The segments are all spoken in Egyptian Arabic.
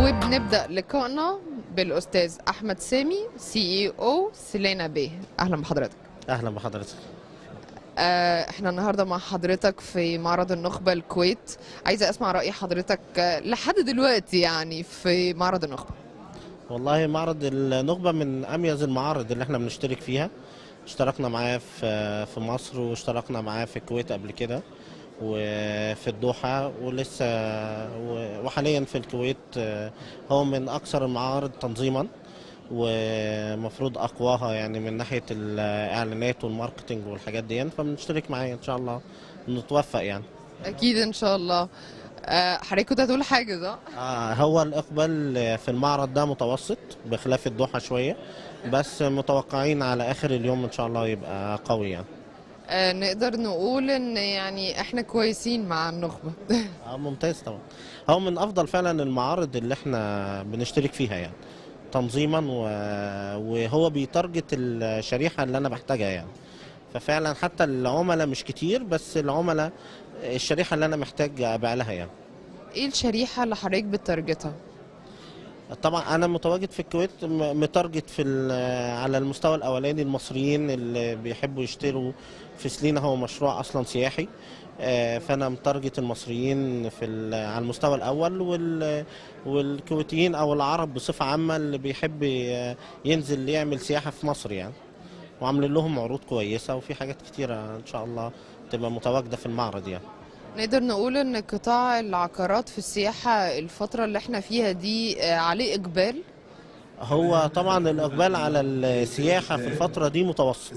وبنبدا لقائنا بالاستاذ احمد سامي سي اي او سيلينا بيه اهلا بحضرتك اهلا بحضرتك آه، احنا النهارده مع حضرتك في معرض النخبه الكويت عايزه اسمع راي حضرتك آه، لحد دلوقتي يعني في معرض النخبه والله معرض النخبه من اميز المعارض اللي احنا بنشترك فيها اشتركنا معاه في في مصر واشتركنا معاه في الكويت قبل كده وفي الدوحه ولسه و- وحاليا في الكويت آه، هو من اكثر المعارض تنظيما ومفروض اقواها يعني من ناحيه الاعلانات والماركتنج والحاجات دي فبنشترك معاه ان شاء الله نتوفق يعني اكيد ان شاء الله آه، حضرتك كنت هتقول حاجه صح آه هو الإقبال في المعرض ده متوسط بخلاف الدوحة شوية بس متوقعين على آخر اليوم إن شاء الله يبقى قوي يعني آه، نقدر نقول ان يعني احنا كويسين مع النخبه آه ممتاز طبعا هو من أفضل فعلا المعارض اللي احنا بنشترك فيها يعني تنظيما و... وهو بيتارجت الشريحة اللي أنا بحتاجها يعني ففعلا حتى العملاء مش كتير بس العملاء الشريحة اللي أنا محتاج أبيع لها يعني ايه الشريحه اللي حضرتك بتارجتها طبعا انا متواجد في الكويت م- متارجت في ال- على المستوى الاولاني المصريين اللي بيحبوا يشتروا في سلينا هو مشروع اصلا سياحي آه، فانا متارجت المصريين في ال- على المستوى الاول وال- والكويتيين او العرب بصفه عامه اللي بيحب ي- ينزل يعمل سياحه في مصر يعني وعاملين لهم عروض كويسه وفي حاجات كتيره ان شاء الله تبقى متواجده في المعرض يعني نقدر نقول ان قطاع العقارات في السياحه الفتره اللي احنا فيها دي آه، عليه اقبال هو طبعا الاقبال على السياحه في الفتره دي متوسط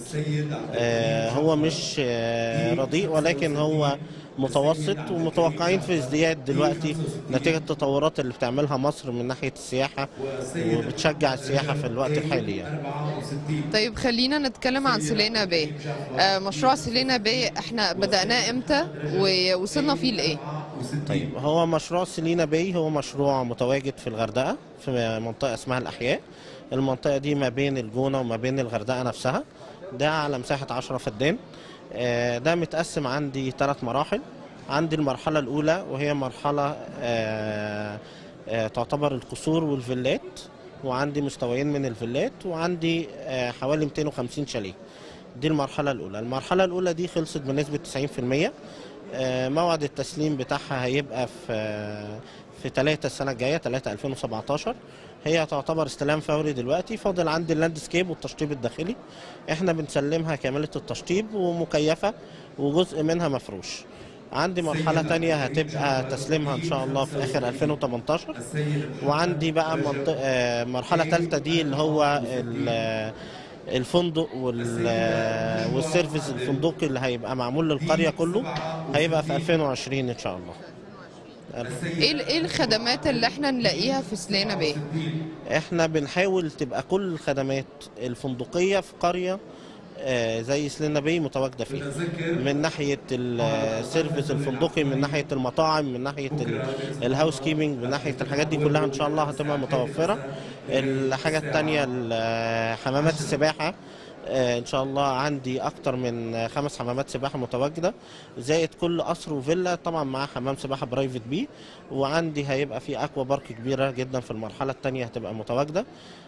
آه، هو مش آه، رديء ولكن هو متوسط ومتوقعين في ازدياد دلوقتي نتيجه التطورات اللي بتعملها مصر من ناحيه السياحه وبتشجع السياحه في الوقت الحالي يعني. طيب خلينا نتكلم عن سيلينا باي آه، مشروع سيلينا باي احنا بدأناه امتى ووصلنا فيه لايه طيب هو مشروع سيلينا باي هو مشروع متواجد في الغردقة في منطقة اسمها الأحياء المنطقة دي ما بين الجونة وما بين الغردقة نفسها ده على مساحة 10 فدان آه، ده متقسم عندي ثلاث مراحل عندي المرحلة الأولى وهي مرحلة آه، آه، تعتبر القصور والفيلات وعندي مستويين من الفيلات وعندي آه، حوالي 250 شاليه دي المرحلة الأولى المرحلة الأولى دي خلصت بنسبة 90% آه، موعد التسليم بتاعها هيبقى في في 3 السنة الجاية 3 2017 هي تعتبر استلام فوري دلوقتي فاضل عندي اللاندسكيب والتشطيب الداخلي احنا بنسلمها كاملة التشطيب ومكيفة وجزء منها مفروش عندي مرحلة تانية هتبقى تسليمها إن شاء الله في آخر 2018 وعندي بقى منطقة آه، مرحلة تالتة دي اللي هو ال- الفندق وال- والسيرفيس الفندقي اللي هيبقى معمول للقرية كله هيبقى في 2020 إن شاء الله ايه ال- ايه الخدمات اللي احنا نلاقيها في سيلينا باي احنا بنحاول تبقى كل الخدمات الفندقية في قرية آه، زي سلينا بي متواجدة فيها من ناحية السيرفيس الفندقي من ناحية المطاعم من ناحية ال- الهاوس كيبنج من ناحية الحاجات دي كلها ان شاء الله هتبقى متوفرة الحاجة التانية ال- حمامات السباحة آه، ان شاء الله عندي اكتر من خمس حمامات سباحه متواجده زائد كل قصر وفيلا طبعا مع حمام سباحه برايفت بي وعندي هيبقى في اكوا بارك كبيره جدا في المرحله الثانيه هتبقى متواجده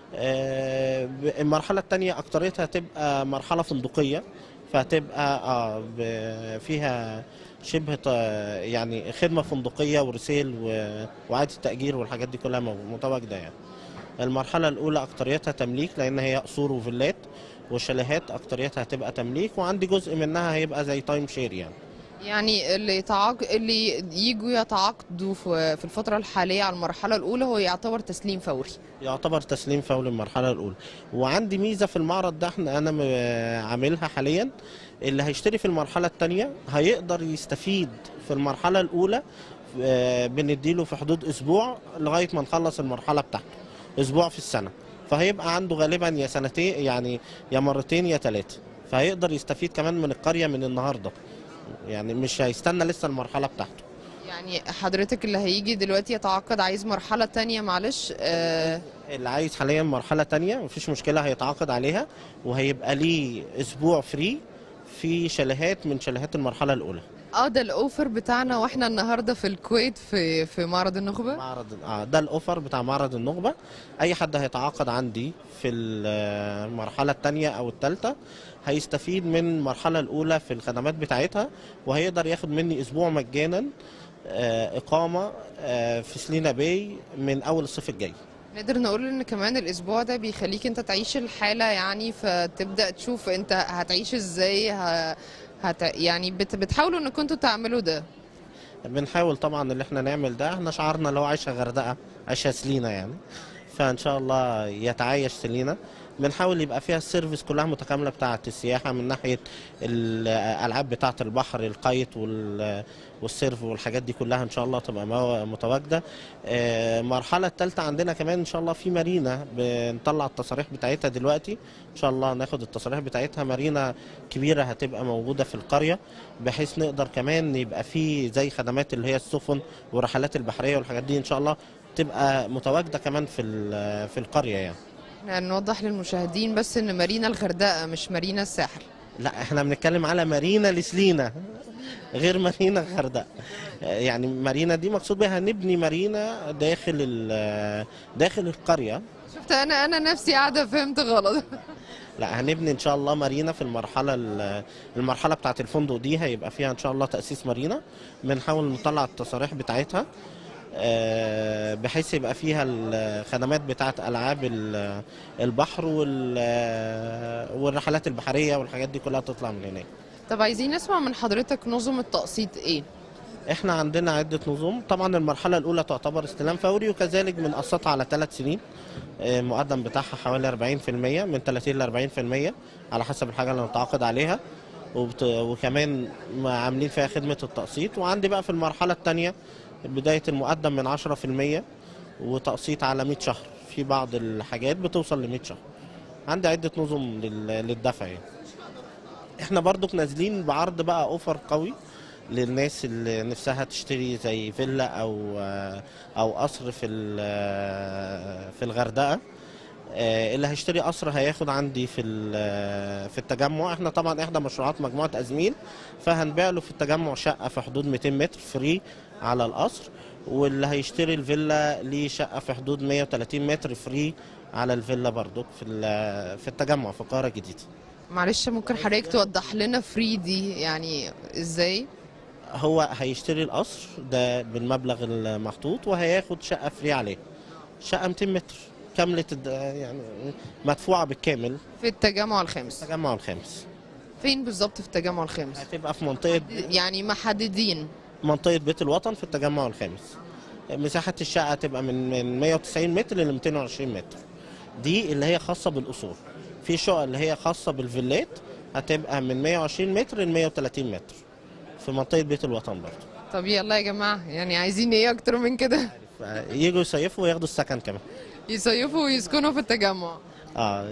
آه، ب- المرحله الثانيه اكتريتها هتبقى مرحله فندقيه فهتبقى اه ب- فيها شبه ط- يعني خدمه فندقيه ورسيل و- وعادة التأجير والحاجات دي كلها مو- متواجده يعني المرحله الاولى اكتريتها تمليك لان هي قصور وفيلات وشاليهات اكتريتها هتبقى تمليك وعندي جزء منها هيبقى زي تايم شير يعني يعني اللي يتعاق... اللي يجوا يتعاقدوا في في الفتره الحاليه على المرحله الاولى هو يعتبر تسليم فوري يعتبر تسليم فوري المرحله الاولى وعندي ميزه في المعرض ده احنا انا م- عاملها حاليا اللي هيشتري في المرحله الثانيه هيقدر يستفيد في المرحله الاولى آه، بنديله في حدود اسبوع لغايه ما نخلص المرحله بتاعته اسبوع في السنه فهيبقى عنده غالبا يا سنتين يعني يا مرتين يا ثلاثه فهيقدر يستفيد كمان من القريه من النهارده يعني مش هيستنى لسه المرحله بتاعته يعني حضرتك اللي هيجي دلوقتي يتعاقد عايز مرحله تانية معلش آه اللي عايز حاليا مرحلة تانية مفيش مشكلة هيتعاقد عليها وهيبقى ليه أسبوع فري في شاليهات من شاليهات المرحله الاولى اه ده الاوفر بتاعنا واحنا النهارده في الكويت في في معرض النخبه معرض اه ده الاوفر بتاع معرض النخبه اي حد هيتعاقد عندي في المرحله الثانيه او الثالثه هيستفيد من المرحله الاولى في الخدمات بتاعتها وهيقدر ياخد مني اسبوع مجانا آه، اقامه آه، في سلينا باي من اول الصيف الجاي نقدر نقول ان كمان الاسبوع ده بيخليك انت تعيش الحاله يعني فتبدا تشوف انت هتعيش ازاي ه... هت... يعني بت... بتحاولوا انكم انتوا تعملوا ده بنحاول طبعا اللي احنا نعمل ده احنا شعارنا لو عايشه غردقه عايشه سلينا يعني فان شاء الله يتعايش سلينا بنحاول يبقى فيها السيرفيس كلها متكامله بتاعه السياحه من ناحيه الالعاب بتاعه البحر القيت وال- والسيرف والحاجات دي كلها ان شاء الله تبقى مو- متواجده آه، المرحله الثالثه عندنا كمان ان شاء الله في مارينا بنطلع التصاريح بتاعتها دلوقتي ان شاء الله ناخد التصاريح بتاعتها مارينا كبيره هتبقى موجوده في القريه بحيث نقدر كمان يبقى في زي خدمات اللي هي السفن والرحلات البحريه والحاجات دي ان شاء الله تبقى متواجده كمان في ال- في القريه يعني احنا نوضح للمشاهدين بس ان مارينا الغردقه مش مارينا الساحل لا احنا بنتكلم على مارينا لسلينا غير مارينا غردقه يعني مارينا دي مقصود بها نبني مارينا داخل ال- داخل القريه شفت انا انا نفسي قاعده فهمت غلط لا هنبني ان شاء الله مارينا في المرحله ال- المرحله بتاعه الفندق دي هيبقى فيها ان شاء الله تاسيس مارينا بنحاول نطلع التصاريح بتاعتها آه، بحيث يبقى فيها الخدمات بتاعه العاب ال- البحر وال- والرحلات البحريه والحاجات دي كلها تطلع من هناك طب عايزين نسمع من حضرتك نظم التقسيط ايه احنا عندنا عدة نظم طبعا المرحلة الأولى تعتبر استلام فوري وكذلك بنقسطها على ثلاث سنين آه، المقدم بتاعها حوالي 40% من 30 ل 40% على حسب الحاجة اللي نتعاقد عليها وبت... وكمان ما عاملين فيها خدمة التقسيط وعندي بقى في المرحلة الثانية بداية المقدم من 10% وتقسيط على 100 شهر في بعض الحاجات بتوصل ل 100 شهر عندي عدة نظم لل... للدفع يعني. احنا برضك نازلين بعرض بقى اوفر قوي للناس اللي نفسها تشتري زي فيلا او او قصر في ال- في الغردقه آه، اللي هيشتري قصر هياخد عندي في ال- في التجمع احنا طبعا احدى مشروعات مجموعه ازميل فهنبيع له في التجمع شقه في حدود 200 متر فري على القصر واللي هيشتري الفيلا ليه شقه في حدود 130 متر فري على الفيلا برضك في ال- في التجمع في القاهره الجديده معلش ممكن حضرتك توضح لنا فري دي يعني ازاي هو هيشتري القصر ده بالمبلغ المحطوط وهياخد شقه فري عليه شقه 200 متر كامله الد- يعني مدفوعه بالكامل في التجمع الخامس التجمع الخامس فين بالظبط في التجمع الخامس هتبقى في منطقه يعني محددين منطقه بيت الوطن في التجمع الخامس مساحه الشقه هتبقى من من 190 متر ل 220 متر دي اللي هي خاصه بالاصول في شقق اللي هي خاصه بالفيلات هتبقى من 120 متر ل 130 متر في منطقه بيت الوطن برضه طب يلا يا جماعه يعني عايزين ايه اكتر من كده يجوا يصيفوا وياخدوا السكن كمان يصيفوا ويسكنوا في التجمع اه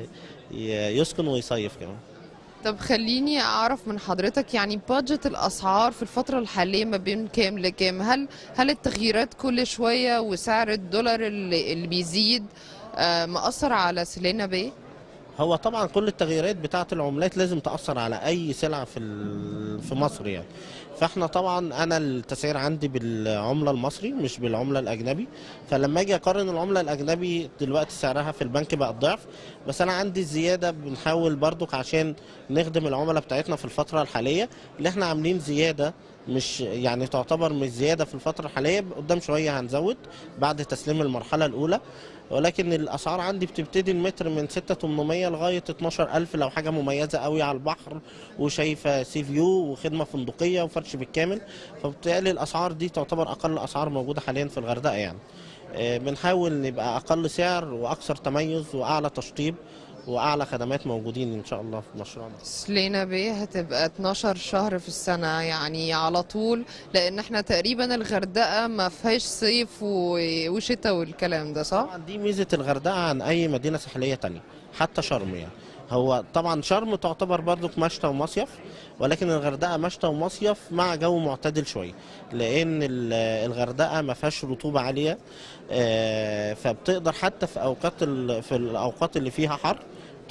ي- يسكن ويصيف كمان طب خليني اعرف من حضرتك يعني بادجت الاسعار في الفتره الحاليه ما بين كام لكام هل هل التغييرات كل شويه وسعر الدولار اللي, اللي بيزيد آه، مأثر على سيلينا باي هو طبعا كل التغييرات بتاعه العملات لازم تاثر على اي سلعه في ال- في مصر يعني فاحنا طبعا انا التسعير عندي بالعمله المصري مش بالعمله الاجنبي فلما اجي اقارن العمله الاجنبي دلوقتي سعرها في البنك بقى الضعف بس انا عندي الزياده بنحاول برضك عشان نخدم العملاء بتاعتنا في الفتره الحاليه اللي احنا عاملين زياده مش يعني تعتبر مش زياده في الفتره الحاليه قدام شويه هنزود بعد تسليم المرحله الاولى ولكن الاسعار عندي بتبتدي المتر من 6800 لغايه 12000 لو حاجه مميزه قوي على البحر وشايفه سي فيو وخدمه فندقيه وفرش بالكامل فبالتالي الاسعار دي تعتبر اقل اسعار موجوده حاليا في الغردقه يعني آه، بنحاول نبقى اقل سعر واكثر تميز واعلى تشطيب واعلى خدمات موجودين ان شاء الله في مشروعنا سلينا باي هتبقى 12 شهر في السنه يعني على طول لان احنا تقريبا الغردقه ما فيهاش صيف و- وشتاء والكلام ده صح طبعا دي ميزه الغردقه عن اي مدينه ساحليه تانية حتى شرم يعني هو طبعا شرم تعتبر برضك مشتى ومصيف ولكن الغردقه مشتى ومصيف مع جو معتدل شويه لان ال- الغردقه ما فيهاش رطوبه عاليه آه، فبتقدر حتى في اوقات ال- في الاوقات اللي فيها حر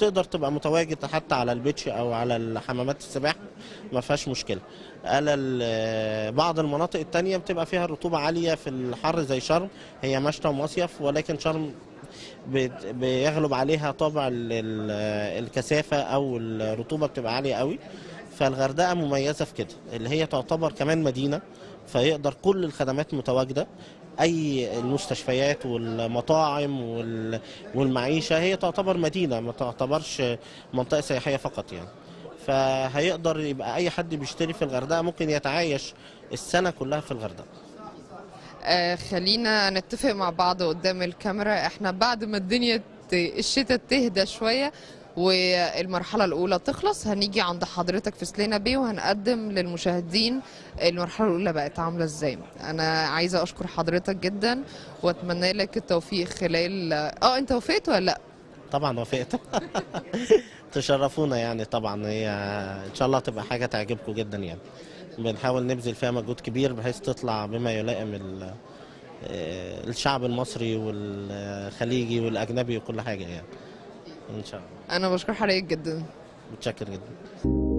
وتقدر تبقى متواجد حتى على البيتش او على حمامات السباحه ما فيهاش مشكله على ال- بعض المناطق التانية بتبقى فيها الرطوبة عالية في الحر زي شرم هي مشتى ومصيف ولكن شرم بت- بيغلب عليها طابع ال- ال- الكثافة أو الرطوبة بتبقى عالية قوي فالغردقة مميزة في كده اللي هي تعتبر كمان مدينة فيقدر كل الخدمات متواجدة أي المستشفيات والمطاعم وال- والمعيشة هي تعتبر مدينة ما تعتبرش منطقة سياحية فقط يعني فهيقدر يبقى أي حد بيشتري في الغردقة ممكن يتعايش السنة كلها في الغردقة آه خلينا نتفق مع بعض قدام الكاميرا احنا بعد ما الدنيا ت- الشتاء تهدى شوية والمرحلة الأولى تخلص هنيجي عند حضرتك في سلينا بيه وهنقدم للمشاهدين المرحلة الأولى بقت عاملة ازاي أنا عايزة أشكر حضرتك جدا وأتمنى لك التوفيق خلال اه أنت وافقت ولا لأ؟ طبعا وافقت تشرفونا يعني طبعا هي ان شاء الله تبقى حاجه تعجبكم جدا يعني بنحاول نبذل فيها مجهود كبير بحيث تطلع بما يلائم ال- آه، الشعب المصري والخليجي والاجنبي وكل حاجه يعني ان شاء الله أنا بشكر حضرتك جدا متشكر جدا